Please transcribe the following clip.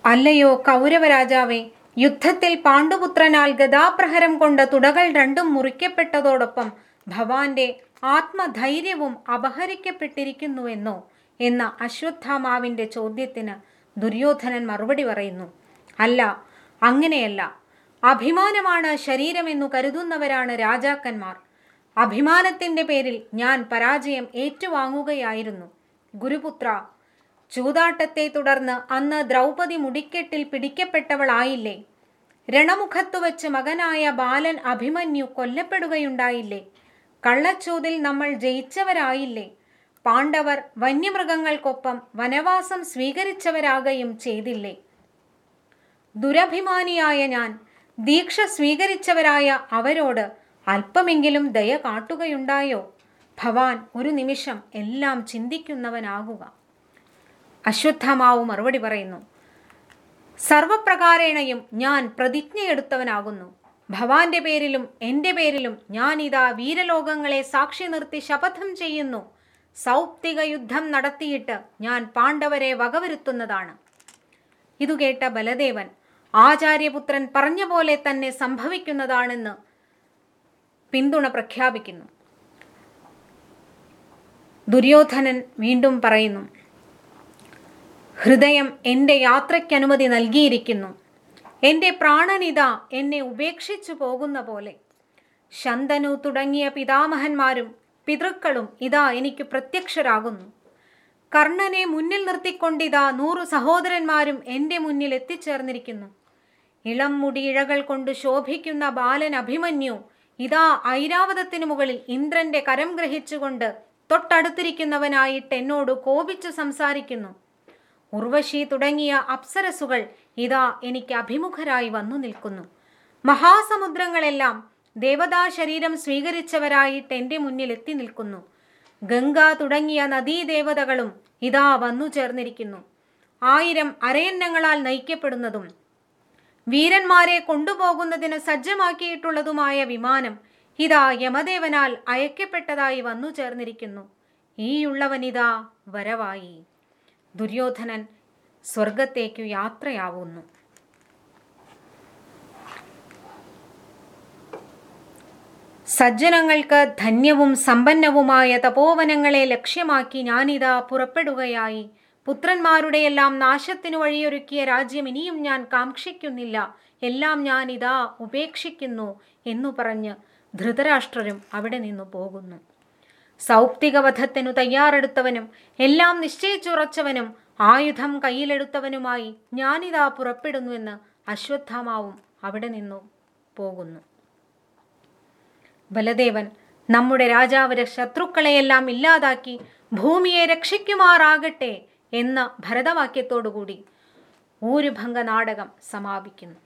അല്ലയോ കൗരവരാജാവേ യുദ്ധത്തിൽ പാണ്ഡുപുത്രനാൽ ഗദാപ്രഹരം കൊണ്ട് തുടകൾ രണ്ടും മുറിക്കപ്പെട്ടതോടൊപ്പം ഭവാന്റെ ആത്മധൈര്യവും അപഹരിക്കപ്പെട്ടിരിക്കുന്നുവെന്നോ എന്ന അശ്വത്ഥാമാവിന്റെ ചോദ്യത്തിന് ദുര്യോധനൻ മറുപടി പറയുന്നു അല്ല അങ്ങനെയല്ല അഭിമാനമാണ് ശരീരമെന്നു കരുതുന്നവരാണ് രാജാക്കന്മാർ അഭിമാനത്തിന്റെ പേരിൽ ഞാൻ പരാജയം ഏറ്റുവാങ്ങുകയായിരുന്നു ഗുരുപുത്ര ചൂതാട്ടത്തെ തുടർന്ന് അന്ന് ദ്രൗപദി മുടിക്കെട്ടിൽ പിടിക്കപ്പെട്ടവളായില്ലേ രണമുഖത്തു വച്ച് മകനായ ബാലൻ അഭിമന്യു കൊല്ലപ്പെടുകയുണ്ടായില്ലേ കള്ളച്ചൂതിൽ നമ്മൾ ജയിച്ചവരായില്ലേ പാണ്ഡവർ വന്യമൃഗങ്ങൾക്കൊപ്പം വനവാസം സ്വീകരിച്ചവരാകുകയും ചെയ്തില്ലേ ദുരഭിമാനിയായ ഞാൻ ദീക്ഷ സ്വീകരിച്ചവരായ അവരോട് അല്പമെങ്കിലും ദയ കാട്ടുകയുണ്ടായോ ഭവാൻ ഒരു നിമിഷം എല്ലാം ചിന്തിക്കുന്നവനാകുക അശ്വത്ഥമാവ് മറുപടി പറയുന്നു സർവപ്രകാരേണയും ഞാൻ പ്രതിജ്ഞയെടുത്തവനാകുന്നു ഭവാന്റെ പേരിലും എൻ്റെ പേരിലും ഞാൻ ഇതാ വീരലോകങ്ങളെ സാക്ഷി നിർത്തി ശപഥം ചെയ്യുന്നു സൗപ്തിക യുദ്ധം നടത്തിയിട്ട് ഞാൻ പാണ്ഡവരെ വകവരുത്തുന്നതാണ് ഇതു കേട്ട ബലദേവൻ ആചാര്യപുത്രൻ പറഞ്ഞ പോലെ തന്നെ സംഭവിക്കുന്നതാണെന്ന് പിന്തുണ പ്രഖ്യാപിക്കുന്നു ദുര്യോധനൻ വീണ്ടും പറയുന്നു ഹൃദയം എൻ്റെ യാത്രയ്ക്കനുമതി നൽകിയിരിക്കുന്നു എൻ്റെ പ്രാണനിത എന്നെ ഉപേക്ഷിച്ചു പോകുന്ന പോലെ ശന്തനു തുടങ്ങിയ പിതാമഹന്മാരും പിതൃക്കളും ഇതാ എനിക്ക് പ്രത്യക്ഷരാകുന്നു കർണനെ മുന്നിൽ നിർത്തിക്കൊണ്ടിതാ നൂറു സഹോദരന്മാരും എൻ്റെ മുന്നിൽ എത്തിച്ചേർന്നിരിക്കുന്നു ഇളം മുടി ഇഴകൾ കൊണ്ട് ശോഭിക്കുന്ന ബാലൻ അഭിമന്യു ഇതാ ഐരാവതത്തിനു മുകളിൽ ഇന്ദ്രന്റെ കരം ഗ്രഹിച്ചുകൊണ്ട് തൊട്ടടുത്തിരിക്കുന്നവനായിട്ട് എന്നോട് കോപിച്ചു സംസാരിക്കുന്നു ഉർവശി തുടങ്ങിയ അപ്സരസുകൾ ഇതാ എനിക്ക് അഭിമുഖരായി വന്നു നിൽക്കുന്നു മഹാസമുദ്രങ്ങളെല്ലാം ദേവതാ ശരീരം സ്വീകരിച്ചവരായിട്ട് എൻ്റെ മുന്നിൽ എത്തി നിൽക്കുന്നു ഗംഗ തുടങ്ങിയ നദീദേവതകളും ഇതാ വന്നു ചേർന്നിരിക്കുന്നു ആയിരം അരയന്നങ്ങളാൽ നയിക്കപ്പെടുന്നതും വീരന്മാരെ കൊണ്ടുപോകുന്നതിന് സജ്ജമാക്കിയിട്ടുള്ളതുമായ വിമാനം ഇതാ യമദേവനാൽ അയക്കപ്പെട്ടതായി വന്നു ചേർന്നിരിക്കുന്നു ഈയുള്ളവനിതാ വരവായി ദുര്യോധനൻ സ്വർഗത്തേക്കു യാത്രയാവുന്നു സജ്ജനങ്ങൾക്ക് ധന്യവും സമ്പന്നവുമായ തപോവനങ്ങളെ ലക്ഷ്യമാക്കി ഞാനിതാ പുറപ്പെടുകയായി പുത്രന്മാരുടെയെല്ലാം നാശത്തിനു വഴിയൊരുക്കിയ രാജ്യം ഇനിയും ഞാൻ കാക്ഷിക്കുന്നില്ല എല്ലാം ഞാൻ ഇതാ ഉപേക്ഷിക്കുന്നു എന്നു പറഞ്ഞ് ധൃതരാഷ്ട്രരും അവിടെ നിന്നു പോകുന്നു സൗപ്തികവധത്തിനു തയ്യാറെടുത്തവനും എല്ലാം നിശ്ചയിച്ചുറച്ചവനും ആയുധം കയ്യിലെടുത്തവനുമായി ഞാനിതാ പുറപ്പെടുന്നുവെന്ന് അശ്വത്ഥാമാവും അവിടെ നിന്നു പോകുന്നു ബലദേവൻ നമ്മുടെ രാജാവ് ശത്രുക്കളെയെല്ലാം ഇല്ലാതാക്കി ഭൂമിയെ രക്ഷിക്കുമാറാകട്ടെ എന്ന ഭരതവാക്യത്തോടുകൂടി ഊരുഭംഗ നാടകം സമാപിക്കുന്നു